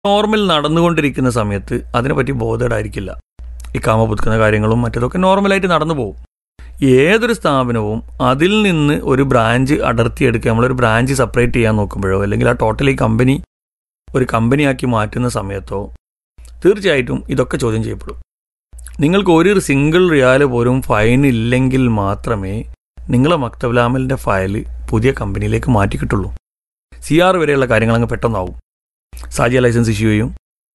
Normal നടന്നുകൊണ്ടിരിക്കുന്ന സമയത്ത് അതിനെപ്പറ്റി ബോധേഡായിരിക്കില്ല ഈ കാമ പുതുക്കുന്ന കാര്യങ്ങളും മറ്റതൊക്കെ നോർമലായിട്ട് നടന്നു പോകും ഏതൊരു സ്ഥാപനവും അതിൽ നിന്ന് ഒരു ബ്രാഞ്ച് അടർത്തിയെടുക്കുക നമ്മളൊരു ബ്രാഞ്ച് സെപ്പറേറ്റ് ചെയ്യാൻ നോക്കുമ്പോഴോ അല്ലെങ്കിൽ ആ ടോട്ടലി കമ്പനി ഒരു കമ്പനിയാക്കി മാറ്റുന്ന സമയത്തോ തീർച്ചയായിട്ടും ഇതൊക്കെ ചോദ്യം ചെയ്യപ്പെടും നിങ്ങൾക്ക് ഒരു സിംഗിൾ റിയാൽ പോലും ഫൈൻ ഇല്ലെങ്കിൽ മാത്രമേ നിങ്ങളെ മക്തബുലാമലിൻ്റെ ഫയൽ പുതിയ കമ്പനിയിലേക്ക് മാറ്റി കിട്ടുള്ളൂ സി ആർ വരെയുള്ള കാര്യങ്ങൾ അങ്ങ് പെട്ടെന്നാവും സാജിയ ലൈസൻസ് ഇഷ്യൂ ചെയ്യും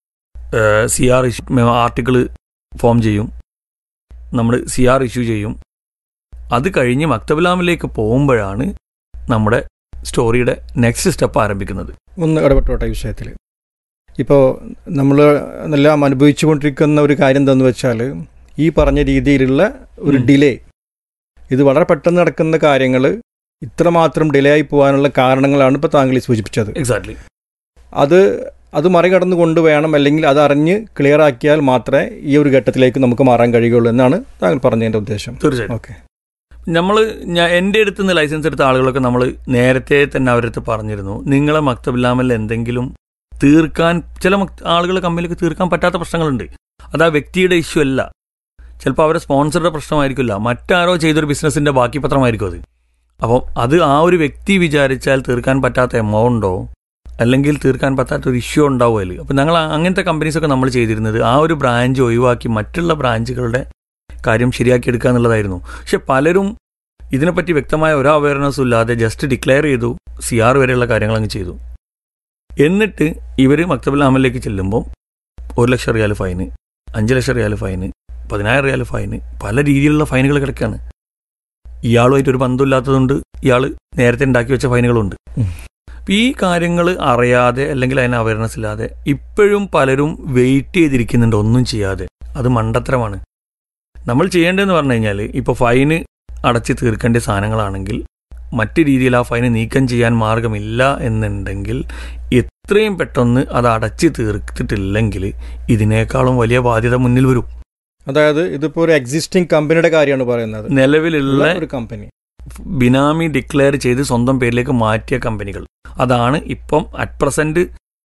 C R issue article form ചെയ്യും നമ്മൾ സി ആർ ഇഷ്യൂ ചെയ്യും അത് കഴിഞ്ഞ് മക്തബുലാമിലേക്ക് പോകുമ്പോഴാണ് നമ്മുടെ സ്റ്റോറിയുടെ നെക്സ്റ്റ് സ്റ്റെപ്പ് ആരംഭിക്കുന്നത് ഒന്ന് ഇടപെട്ടോട്ടെ ഈ വിഷയത്തിൽ ഇപ്പോൾ നമ്മൾ എല്ലാം അനുഭവിച്ചുകൊണ്ടിരിക്കുന്ന ഒരു കാര്യം എന്താണെന്ന് വെച്ചാൽ ഈ പറഞ്ഞ രീതിയിലുള്ള ഒരു ഉം. ഡിലേ ഇത് വളരെ പെട്ടെന്ന് നടക്കുന്ന കാര്യങ്ങൾ ഇത്രമാത്രം ഡിലേ ആയി പോകാനുള്ള കാരണങ്ങളാണ് ഇപ്പോൾ താങ്കൾ ഈ സൂചിപ്പിച്ചത് എക്സാക്ട്ലി അത് അത് മറികടന്ന് കൊണ്ടുവേണം അല്ലെങ്കിൽ അത് അറിഞ്ഞ് ക്ലിയർ ആക്കിയാൽ മാത്രമേ ഈ ഒരു ഘട്ടത്തിലേക്ക് നമുക്ക് മാറാൻ കഴിയുള്ളൂ എന്നാണ് താങ്കൾ പറഞ്ഞതിൻ്റെ ഉദ്ദേശം തീർച്ചയായിട്ടും ഓക്കെ നമ്മൾ ഞാൻ എൻ്റെ അടുത്ത് നിന്ന് ലൈസൻസ് എടുത്ത ആളുകളൊക്കെ നമ്മൾ നേരത്തെ തന്നെ അവരുടെ അടുത്ത് പറഞ്ഞിരുന്നു നിങ്ങളെ മക്തബില്ലാമൽ എന്തെങ്കിലും തീർക്കാൻ ചില ആളുകൾ കമ്പനിക്ക് തീർക്കാൻ പറ്റാത്ത പ്രശ്നങ്ങളുണ്ട് അത് ആ വ്യക്തിയുടെ ഇഷ്യൂ അല്ല ചിലപ്പോൾ അവരെ സ്പോൺസറുടെ പ്രശ്നമായിരിക്കില്ല മറ്റാരോ ചെയ്തൊരു ബിസിനസ്സിൻ്റെ ബാക്കി പത്രമായിരിക്കും അത് അപ്പം അത് ആ ഒരു വ്യക്തി വിചാരിച്ചാൽ തീർക്കാൻ പറ്റാത്ത എമൗണ്ടോ അല്ലെങ്കിൽ തീർക്കാൻ പറ്റാത്ത ഒരു ഇഷ്യൂ ഉണ്ടാവും അതിൽ അപ്പം ഞങ്ങൾ അങ്ങനത്തെ കമ്പനീസൊക്കെ നമ്മൾ ചെയ്തിരുന്നത് ആ ഒരു ബ്രാഞ്ച് ഒഴിവാക്കി മറ്റുള്ള ബ്രാഞ്ചുകളുടെ കാര്യം ശരിയാക്കി എടുക്കുക എന്നുള്ളതായിരുന്നു പക്ഷെ പലരും ഇതിനെപ്പറ്റി വ്യക്തമായ ഒരു അവയർനെസ്സും ഇല്ലാതെ ജസ്റ്റ് ഡിക്ലെയർ ചെയ്തു സി ആർ വരെയുള്ള കാര്യങ്ങൾ അങ്ങ് ചെയ്തു എന്നിട്ട് ഇവർ മക്തബുൽ അമലിലേക്ക് ചെല്ലുമ്പോൾ ഒരു ലക്ഷം റിയാൽ ഫൈന് അഞ്ച് ലക്ഷം റിയാൽ ഫൈന് പതിനായിരം റിയാൽ ഫൈന് പല രീതിയിലുള്ള ഫൈനുകൾ കിടക്കുകയാണ് ഇയാളുമായിട്ട് ഒരു ബന്ധമില്ലാത്തതുകൊണ്ട് ഇയാൾ നേരത്തെ ഉണ്ടാക്കി വെച്ച ഫൈനുകളുണ്ട് ഉം. അപ്പൊ ഈ കാര്യങ്ങൾ അറിയാതെ അല്ലെങ്കിൽ അതിന് അവയർനെസ് ഇല്ലാതെ ഇപ്പോഴും പലരും വെയിറ്റ് ചെയ്തിരിക്കുന്നുണ്ട് ഒന്നും ചെയ്യാതെ അത് മണ്ടത്തരമാണ് നമ്മൾ ചെയ്യേണ്ടതെന്ന് പറഞ്ഞു കഴിഞ്ഞാൽ ഇപ്പോൾ ഫൈന് അടച്ച് തീർക്കേണ്ട സാധനങ്ങളാണെങ്കിൽ മറ്റു രീതിയിൽ ആ ഫൈന് നീക്കം ചെയ്യാൻ മാർഗമില്ല എന്നുണ്ടെങ്കിൽ എത്രയും പെട്ടെന്ന് അത് അടച്ച് തീർത്തിട്ടില്ലെങ്കിൽ ഇതിനേക്കാളും വലിയ ബാധ്യത മുന്നിൽ വരും അതായത് ഇതിപ്പോൾ ഒരു എക്സിസ്റ്റിംഗ് കമ്പനിയുടെ കാര്യമാണ് പറയുന്നത് നിലവിലുള്ള ഒരു കമ്പനി ബിനാമി ഡിക്ലെയർ ചെയ്ത് സ്വന്തം പേരിലേക്ക് മാറ്റിയ കമ്പനികൾ അതാണ് ഇപ്പം അറ്റ് പ്രസന്റ്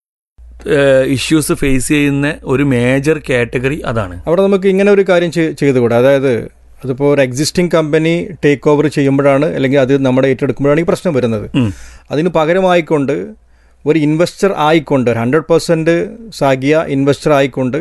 ഇഷ്യൂസ് ഫേസ് ചെയ്യുന്ന ഒരു മേജർ കാറ്റഗറി അതാണ് അവിടെ നമുക്ക് ഇങ്ങനെ ഒരു കാര്യം ചെയ്- ചെയ്തുകൂടെ അതായത് അതിപ്പോൾ ഒരു എക്സിസ്റ്റിംഗ് കമ്പനി ടേക്ക് ഓവർ ചെയ്യുമ്പോഴാണ് അല്ലെങ്കിൽ അത് നമ്മുടെ ഏറ്റെടുക്കുമ്പോഴാണ് ഈ പ്രശ്നം വരുന്നത് ഉം. അതിന് പകരമായിക്കൊണ്ട് ഒരു ഇൻവെസ്റ്റർ ആയിക്കൊണ്ട് ഹൺഡ്രഡ് പെർസെൻറ്റ് സാഗിയ ഇൻവെസ്റ്റർ ആയിക്കൊണ്ട്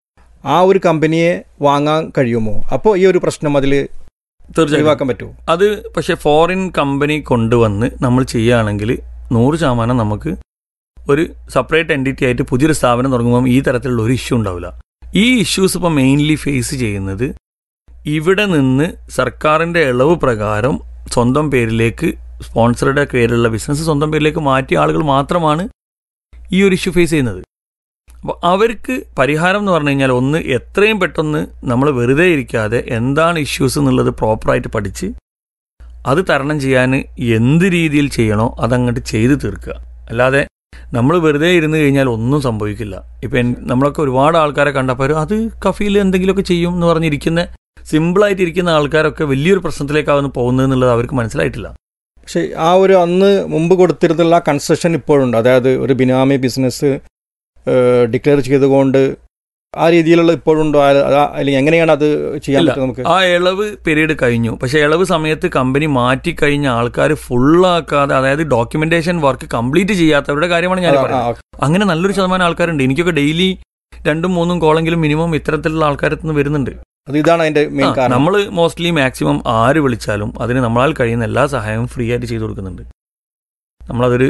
ആ ഒരു കമ്പനിയെ വാങ്ങാൻ കഴിയുമോ അപ്പോൾ ഈ ഒരു പ്രശ്നം അതിൽ തീർച്ചയായും ഒഴിവാക്കാൻ പറ്റുമോ അത് പക്ഷെ ഫോറിൻ കമ്പനി കൊണ്ടുവന്ന് നമ്മൾ ചെയ്യുകയാണെങ്കിൽ നൂറ് ശതമാനം നമുക്ക് ഒരു സെപ്പറേറ്റ് എൻറ്റിറ്റി ആയിട്ട് പുതിയൊരു സ്ഥാപനം തുടങ്ങുമ്പോൾ ഈ തരത്തിലുള്ള ഒരു ഇഷ്യൂ ഉണ്ടാവില്ല ഈ ഇഷ്യൂസ് ഇപ്പോൾ മെയിൻലി ഫേസ് ചെയ്യുന്നത് ഇവിടെ നിന്ന് സർക്കാരിൻ്റെ ഇളവ് പ്രകാരം സ്വന്തം പേരിലേക്ക് സ്പോൺസറുടെ പേരിലുള്ള ബിസിനസ് സ്വന്തം പേരിലേക്ക് മാറ്റിയ ആളുകൾ മാത്രമാണ് ഈ ഒരു ഇഷ്യൂ ഫേസ് ചെയ്യുന്നത് അപ്പോൾ അവർക്ക് പരിഹാരം എന്ന് പറഞ്ഞു കഴിഞ്ഞാൽ ഒന്ന് എത്രയും പെട്ടെന്ന് നമ്മൾ വെറുതെ ഇരിക്കാതെ എന്താണ് ഇഷ്യൂസ് എന്നുള്ളത് പ്രോപ്പറായിട്ട് പഠിച്ച് അത് തരണം ചെയ്യാൻ എന്ത് രീതിയിൽ ചെയ്യണോ അതങ്ങോട്ട് ചെയ്ത് തീർക്കുക അല്ലാതെ നമ്മൾ വെറുതെ ഇരുന്ന് കഴിഞ്ഞാൽ ഒന്നും സംഭവിക്കില്ല ഇപ്പം എൻ- നമ്മളൊക്കെ ഒരുപാട് ആൾക്കാരെ കണ്ടപ്പോൾ അത് കഫീൽ എന്തെങ്കിലുമൊക്കെ ചെയ്യും എന്ന് പറഞ്ഞിരിക്കുന്ന സിമ്പിളായിട്ട് ഇരിക്കുന്ന ആൾക്കാരൊക്കെ വലിയൊരു പ്രശ്നത്തിലേക്കാവുന്ന പോകുന്നത് എന്നുള്ളത് അവർക്ക് മനസ്സിലായിട്ടില്ല പക്ഷേ ആ ഒരു അന്ന് മുമ്പ് കൊടുത്തിരുന്നുള്ള കൺസെഷൻ ഇപ്പോഴുണ്ട് അതായത് ഒരു ബിനാമി ബിസിനസ് ഡിക്ലെയർ ചെയ്തുകൊണ്ട് ആ രീതിയിലുള്ള ഇപ്പോഴുണ്ടോ ആ- ആ- അല്ലെങ്കിൽ എങ്ങനെയാണ് അത് ചെയ്യാൻ ഇല്ല. പറ്റുക നമുക്ക് ആ ഇളവ് പീരീഡ് കഴിഞ്ഞു പക്ഷേ ഇളവ് സമയത്ത് കമ്പനി മാറ്റി കഴിഞ്ഞ ആൾക്കാർ ഫുള്ളാക്കാതെ അതായത് ഡോക്യുമെന്റേഷൻ വർക്ക് കംപ്ലീറ്റ് ചെയ്യാത്തവരുടെ കാര്യമാണ് ഞാൻ ആ, പറയുന്നത് ആ, അങ്ങനെ നല്ലൊരു ശതമാനം ആൾക്കാരുണ്ട് എനിക്കൊക്കെ ഡെയിലി രണ്ടും മൂന്നും കോളെങ്കിലും മിനിമം ഇത്തരത്തിലുള്ള ആൾക്കാരത്ത് നിന്ന് വരുന്നുണ്ട് അത് ഇതാണ് അതിന്റെ മെയിൻ കാരണം നമ്മൾ മോസ്റ്റ്ലി മാക്സിമം ആര് വിളിച്ചാലും അതിന് നമ്മളാൽ കഴിയുന്ന എല്ലാ സഹായവും ഫ്രീ ആയിട്ട് ചെയ്തു കൊടുക്കുന്നുണ്ട് നമ്മളതൊരു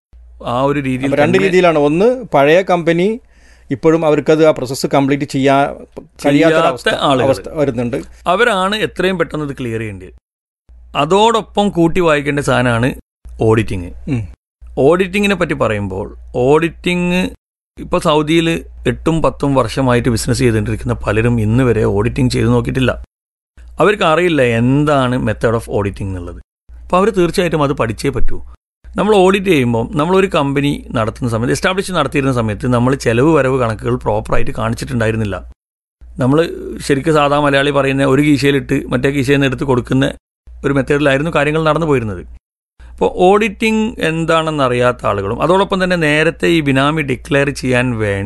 ആ ഒരു രീതിയിൽ അപ്പൊ രണ്ട് തന്നെ രീതിയിലാണ് ഒന്ന് പഴയ കമ്പനി ഇപ്പോഴും അവർക്കത് ആ പ്രോസസ്സ് കംപ്ലീറ്റ് ചെയ്യാൻ കഴിയാത്ത ചെയ്യാത്ത അവസ്ഥ ആളുകൾ. അവസ്ഥ വരുന്നുണ്ട് അവരാണ് എത്രയും പെട്ടെന്ന് ഇത് ക്ലിയർ ചെയ്യേണ്ടത് അതോടൊപ്പം കൂട്ടി വായിക്കേണ്ട സാധനമാണ് ഓഡിറ്റിങ് ഉം. ഓഡിറ്റിങ്ങിനെ പറ്റി പറയുമ്പോൾ ഓഡിറ്റിങ് ഇപ്പോൾ സൗദിയിൽ എട്ടും പത്തും വർഷമായിട്ട് ബിസിനസ് ചെയ്തുകൊണ്ടിരിക്കുന്ന പലരും ഇന്ന് വരെ ഓഡിറ്റിംഗ് ചെയ്ത് നോക്കിയിട്ടില്ല അവർക്ക് അറിയില്ല എന്താണ് മെത്തേഡ് ഓഫ് ഓഡിറ്റിംഗ് എന്നുള്ളത് അപ്പോൾ അവർ തീർച്ചയായിട്ടും അത് പഠിച്ചേ പറ്റൂ നമ്മൾ ഓഡിറ്റ് ചെയ്യുമ്പോൾ നമ്മളൊരു കമ്പനി നടത്തുന്ന സമയത്ത് എസ്റ്റാബ്ലിഷ് നടത്തിയിരുന്ന സമയത്ത് നമ്മൾ ചെലവ് വരവ് കണക്കുകൾ പ്രോപ്പറായിട്ട് കാണിച്ചിട്ടുണ്ടായിരുന്നില്ല നമ്മൾ ശരിക്കും സാധാ മലയാളി പറയുന്ന ഒരു കീശയിലിട്ട് മറ്റേ കീശയിൽ നിന്ന് എടുത്ത് കൊടുക്കുന്ന ഒരു മെത്തേഡിലായിരുന്നു കാര്യങ്ങൾ നടന്നു പോയിരുന്നത് ഇപ്പോൾ ഓഡിറ്റിംഗ് എന്താണെന്ന് അറിയാത്ത ആളുകളും അതോടൊപ്പം തന്നെ നേരത്തെ ഈ ബിനാമി ഡിക്ലെയർ ചെയ്യാൻ വേണ്ടി